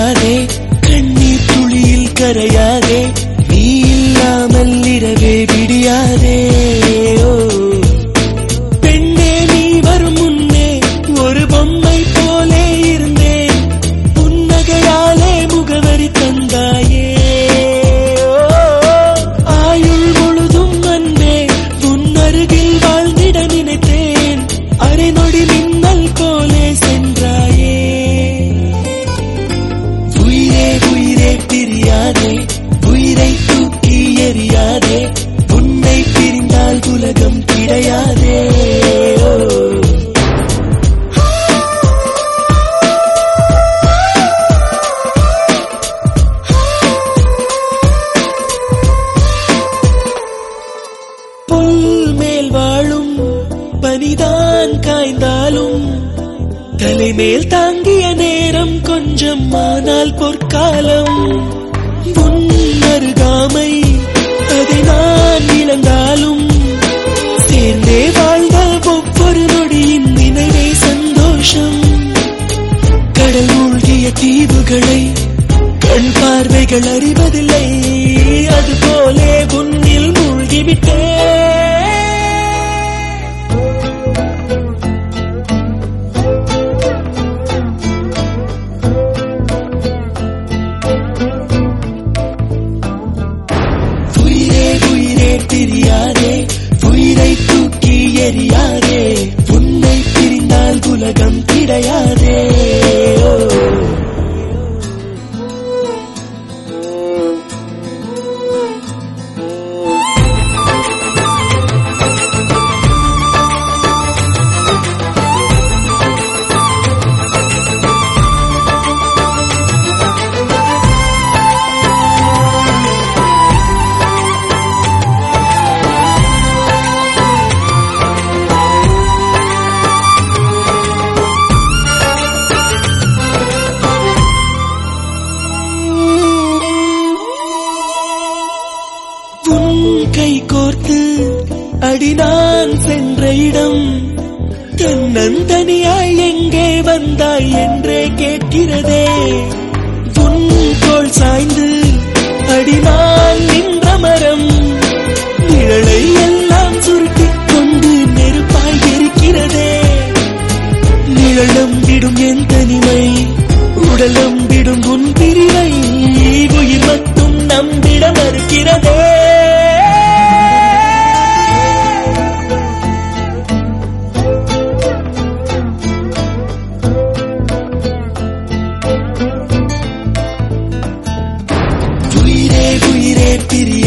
அலையாதே கண்ணீர் துளியில் கரையாதே நீ இல்லாமல் இரவே விடியாதே ஓ பெண்ணே நீ வரும் முன்னே ஒரு பொம்மை போலே இருந்தேன் புன்னகையாலே முகவரி தந்தாயே ஓ, ஆயுள் முழுதும் அன்பே உன் அருகில் வாழ்ந்திட நினைத்தேன் அரை நொடி மின்னல் போலே சென்றாயே உயிரே உயிரே பிரியாதே உயிரை தூக்கி எறியாதே உன்னை பிரிந்தால் உலகம் கிடையாதே ஓ. புல் மேல் வாழும் பனிதான் காய்ந்தாலும் தலைமேல் தாங்கிய நேரம் கொஞ்சம் ஆனால் பொற்காலம் உன் அருகாமை அதை நான் இழந்தாலும் சேர்ந்தே வாழ்ந்த ஒவ்வொரு நொடியின் நினைவே சந்தோஷம் கடல் மூழ்கிய தீவுகளை கண் பார்வைகள் அறிவதில்லை அதுபோலே உன்னில் மூழ்கிவிட்டே உயிரே உயிரே பிரியாதே உயிரை தூக்கி எறியாதே உன்னை பிரிந்தால் உலகம் கிடையாதே ஓ. உன் கை கோர்த்து அடி நான் சென்ற இடம் தன்னந்தனியாய் எங்கே வந்தாய் என்றே கேட்கிறதே உன் தோள் சாய்ந்து அடி நான் நின்ற மரம் நிழலை எல்லாம் சுருட்டிக் கொண்டு நெருப்பாய் இருக்கிறதே நிழலம் விடும் என் தனிமை உடலம் விடும் உன் பிரிவை உயிர் மட்டும் நம்பிட மறுக்கிறதே உயிரே உயிரே பிரிய